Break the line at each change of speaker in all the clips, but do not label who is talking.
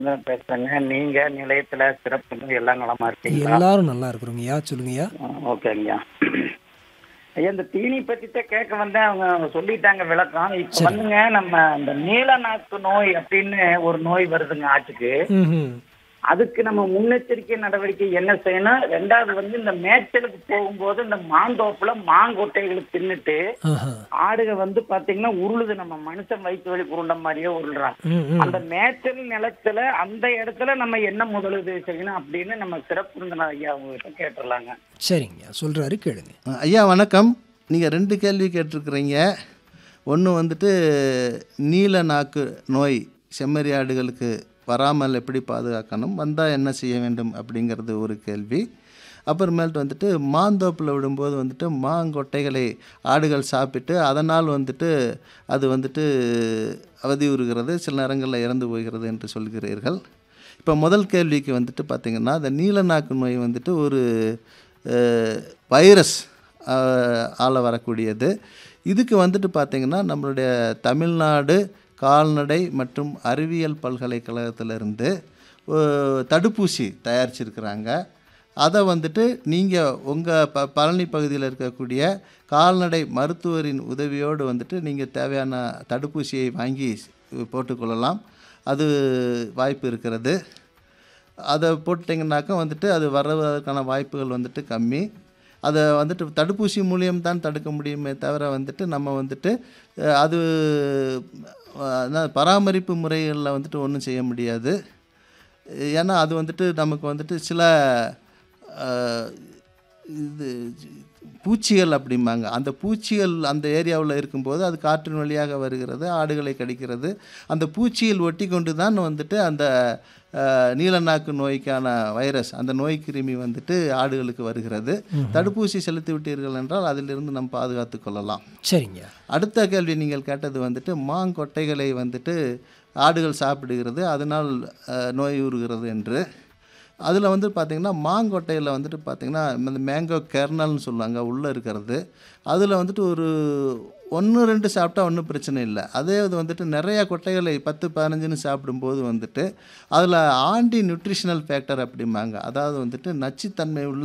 தான் பேசுறேங்க நீங்க நிலையத்துல சிறப்பு எல்லாம் நலமா இருக்கீங்களா
எல்லாரும் நல்லா இருக்கிறோங்கய்யா சொல்லுங்கய்யா
ஓகேங்கய்யா ஐயா இந்த தீனி பத்தி தான் கேட்க வந்தேன் அவங்க சொல்லிட்டாங்க விளக்கம் இப்ப
சரி.
வந்துங்க நம்ம இந்த நீல நாக்கு நோய் அப்படின்னு ஒரு நோய் வருதுங்க ஆட்டுக்கு
ம்ஹும்.
அதுக்கு நம்ம முன்னெச்சரிக்கை நடவடிக்கை என்ன செய்யணும் ரெண்டாவது வந்து இந்த மேய்ச்சலுக்கு போகும்போது இந்த மாந்தோப்புல மாங்கொட்டைகளை தின்னுட்டு
ஆஹா.
ஆடுக வந்து பாத்தீங்கன்னா உருளுது நம்ம மனுஷன் வயிற்று வலி உருண்ட மாதிரியே உருள்றாங்க
ம், ம்.
அந்த மேய்ச்சல் நிலத்துல அந்த இடத்துல நம்ம என்ன முதலுதவி செய்யணும் அப்படின்னு நம்ம சிறப்பு விருந்தினர் ஐயா உங்ககிட்ட கேட்டுடலாங்க
சரிங்கய்யா சொல்றாரு கேளுங்க
ஐயா வணக்கம் நீங்கள் ரெண்டு கேள்வி கேட்டிருக்கிறீங்க ஒன்று வந்துட்டு நீல நாக்கு நோய் செம்மறி ஆடுகளுக்கு வராமல் எப்படி பாதுகாக்கணும் வந்தால் என்ன செய்ய வேண்டும் அப்படிங்கிறது ஒரு கேள்வி அப்புறமேல்ட்டு வந்துட்டு மாந்தோப்பில் விடும்போது வந்துட்டு மாங்கொட்டைகளை ஆடுகள் சாப்பிட்டு அதனால் வந்துட்டு அது வந்துட்டு அவதியுறுகிறது சில நேரங்களில் இறந்து போகிறது என்று சொல்கிறீர்கள் இப்போ முதல் கேள்விக்கு வந்துட்டு பார்த்திங்கன்னா இந்த நீலநாக்கு நோய் வந்துட்டு ஒரு அஹ், வைரஸ் அஹ், ஆல வரக்கூடியது இதுக்கு வந்துட்டு பார்த்திங்கன்னா நம்மளுடைய தமிழ்நாடு கால்நடை மற்றும் அறிவியல் பல்கலைக்கழகத்திலிருந்து அஹ், தடுப்பூசி தயாரிச்சிருக்கிறாங்க அதை வந்துட்டு நீங்கள் உங்கள் ப பழனி பகுதியில் இருக்கக்கூடிய கால்நடை மருத்துவரின் உதவியோடு வந்துட்டு நீங்கள் தேவையான தடுப்பூசியை வாங்கி போட்டுக்கொள்ளலாம் அது வாய்ப்பு இருக்கிறது அதை போட்டுட்டிங்கனாக்கா வந்துட்டு அது வர்றதுக்கான வாய்ப்புகள் வந்துட்டு கம்மி அதை வந்துட்டு தடுப்பூசி மூலியம் தான் தடுக்க முடியுமே தவிர வந்துட்டு நம்ம வந்துட்டு அஹ், அது அஹ், அதான் பராமரிப்பு முறைகளில் வந்துட்டு ஒன்றும் செய்ய முடியாது ஏன்னா அது வந்துட்டு நமக்கு வந்துட்டு சில அஹ், இது பூச்சிகள் அப்படிம்பாங்க அந்த பூச்சிகள் அந்த ஏரியாவில் இருக்கும்போது அது காற்றின் வழியாக வருகிறது ஆடுகளை கடிக்கிறது அந்த பூச்சியில் ஒட்டி கொண்டு தான் வந்துட்டு அந்த அஹ், நீலநாக்கு நோய்க்கான வைரஸ் அந்த நோய் கிருமி வந்துட்டு ஆடுகளுக்கு வருகிறது தடுப்பூசி செலுத்தி விட்டீர்கள் என்றால் அதிலிருந்து நம்ம பாதுகாத்து கொள்ளலாம்
சரிங்கய்யா
அடுத்த கேள்வி நீங்கள் கேட்டது வந்துட்டு மாங்கொட்டைகளை வந்துட்டு ஆடுகள் சாப்பிடுகிறது அதனால் அஹ், நோய் உறுகிறது என்று அதில் வந்து பார்த்திங்கன்னா மாங்கொட்டையில் வந்துட்டு பார்த்திங்கன்னா இந்த மேங்கோ கெர்னல்னு சொல்லுவாங்க உள்ளே இருக்கிறது அதில் வந்துட்டு ஒரு ஒன்று ரெண்டு சாப்பிட்டா ஒன்றும் பிரச்சனை இல்லை அதே இது வந்துட்டு நிறையா கொட்டைகளை பத்து பதினஞ்சுன்னு சாப்பிடும்போது வந்துட்டு அதில் ஆன்டி நியூட்ரிஷனல் ஃபேக்டர் அப்படிம்பாங்க அதாவது வந்துட்டு நச்சுத்தன்மை உள்ள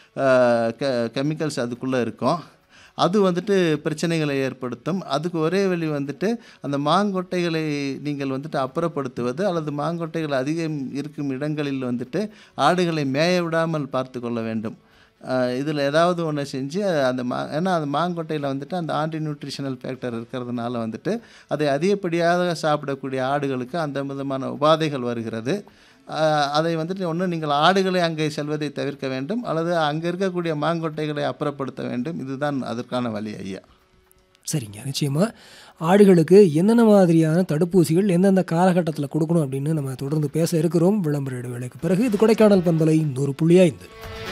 கெமிக்கல்ஸ் அதுக்குள்ளே இருக்கும் அது வந்துட்டு பிரச்சனைகளை ஏற்படுத்தும் அதுக்கு ஒரே வழி வந்துட்டு அந்த மாங்கொட்டைகளை நீங்கள் வந்துட்டு அப்புறப்படுத்துவது அல்லது மாங்கொட்டைகள் அதிகம் இருக்கும் இடங்களில் வந்துட்டு ஆடுகளை மேய விடாமல் பார்த்து கொள்ள வேண்டும் இதில் ஏதாவது ஒன்று செஞ்சு அந்த மா ஏன்னா அந்த மாங்கொட்டையில் வந்துட்டு அந்த ஆன்டி நியூட்ரிஷனல் ஃபேக்டர் இருக்கிறதுனால வந்துட்டு அதை அதிகப்படியாக சாப்பிடக்கூடிய ஆடுகளுக்கு அந்த விதமான உபாதைகள் வருகிறது அஹ், அதை வந்துட்டு ஒன்று நீங்கள் ஆடுகளை அங்கே செல்வதை தவிர்க்க வேண்டும் அல்லது அங்கே இருக்கக்கூடிய மாங்கொட்டைகளை அப்புறப்படுத்த வேண்டும் இதுதான் அதற்கான வழி ஐயா
சரிங்க நிச்சயமா ஆடுகளுக்கு என்னென்ன மாதிரியான தடுப்பூசிகள் எந்தெந்த காலகட்டத்தில் கொடுக்கணும் அப்படின்னு நம்ம தொடர்ந்து பேச இருக்கிறோம் விளம்பர இடைவேளைக்கு பிறகு இது கொடைக்கானல் பண்பலை நூறு புள்ளி ஐந்து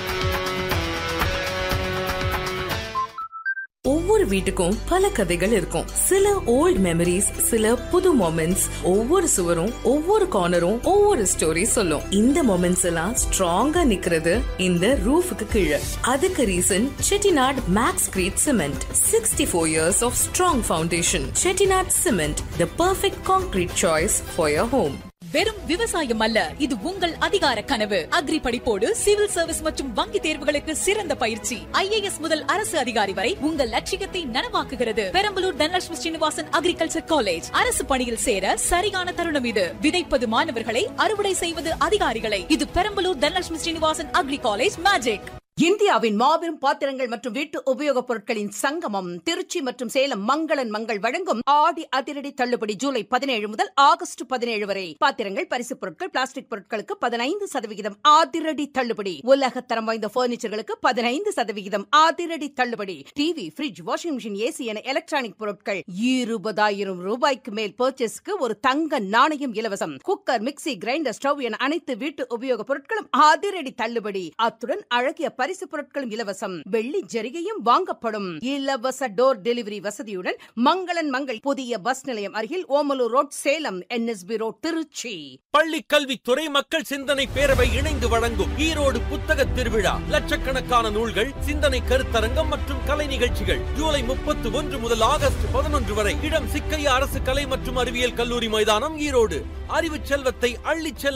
ஒவ்வொரு வீட்டுக்கும் பல கதைகள் இருக்கும் சில ஓல்ட் மெமரிஸ் சில புது மொமெண்ட்ஸ் ஒவ்வொரு சுவரும் ஒவ்வொரு கார்னரும் ஒவ்வொரு ஸ்டோரி சொல்லும் இந்த மொமெண்ட்ஸ் எல்லாம் ஸ்ட்ராங்கா நிக்கிறது இந்த ரூஃபுக்கு கீழே அதுக்கு reason Chettinad maxcrete cement sixty four years of strong foundation Chettinad cement the perfect concrete choice for your home
வெறும் விவசாயம் அல்ல இது உங்கள் அதிகார கனவு அக்ரி படிப்போடு சிவில் சர்வீஸ் மற்றும் வங்கி தேர்வுகளுக்கு சிறந்த பயிற்சி ஐஏஎஸ் முதல் அரசு அதிகாரி வரை உங்கள் லட்சியத்தை நனவாக்குகிறது பெரம்பலூர் தனலட்சுமி ஸ்ரீனிவாசன் அக்ரிகல்ச்சர் காலேஜ் அரசு பணியில் சேர சரியான தருணம் இது விதைப்பது மாணவர்களை அறுவடை செய்வது அதிகாரிகளை இது Perambalur Dhanalakshmi Srinivasan agri college magic
இந்தியாவின் மாபெரும் பாத்திரங்கள் மற்றும் வீட்டு உபயோகப் பொருட்களின் சங்கமம் திருச்சி மற்றும் சேலம் மங்களன் மங்கள் வழங்கும் ஆடி அதிரடி தள்ளுபடி ஜூலை பதினேழு முதல் ஆகஸ்ட் பதினேழு வரை பாத்திரங்கள் பரிசுப் பொருட்கள் பிளாஸ்டிக் பொருட்களுக்கு பதினைந்து சதவிகிதம் அதிரடி தள்ளுபடி உலகத்தரம் வாய்ந்த பர்னிச்சர்களுக்கு பதினைந்து சதவிகிதம் அதிரடி தள்ளுபடி TV fridge washing machine AC என எலக்ட்ரானிக் பொருட்கள் இருபதாயிரம் ரூபாய்க்கு மேல் பர்ச்சேஸ்க்கு ஒரு தங்க நாணயம் இலவசம் குக்கர் மிக்ஸி கிரைண்டர் ஸ்டவ் என அனைத்து வீட்டு உபயோகப் பொருட்களும் அதிரடி தள்ளுபடி அத்துடன் அழகிய பரிசு பொருட்களும் இலவசம் வெள்ளி ஜரிகையும் வாங்கப்படும் இலவச டோர் டெலிவரி வசதியுடன் மங்களன் மங்கள் புதிய பஸ் நிலையம் அருகில் Omalur road Salem NSP road Trichy
பள்ளி கல்வித்துறை மக்கள் சிந்தனை பேரவை இணைந்து வழங்கும் ஈரோடு புத்தக திருவிழா லட்சக்கணக்கான நூல்கள் சிந்தனை கருத்தரங்கம் மற்றும் கலை நிகழ்ச்சிகள் ஜூலை முப்பத்தி ஒன்று முதல் ஆகஸ்ட் பதினொன்று வரை இடம் சிக்கையா அரசு கலை மற்றும் அறிவியல் கல்லூரி மைதானம் ஈரோடு அறிவு செல்வத்தை அள்ளிச் செல்ல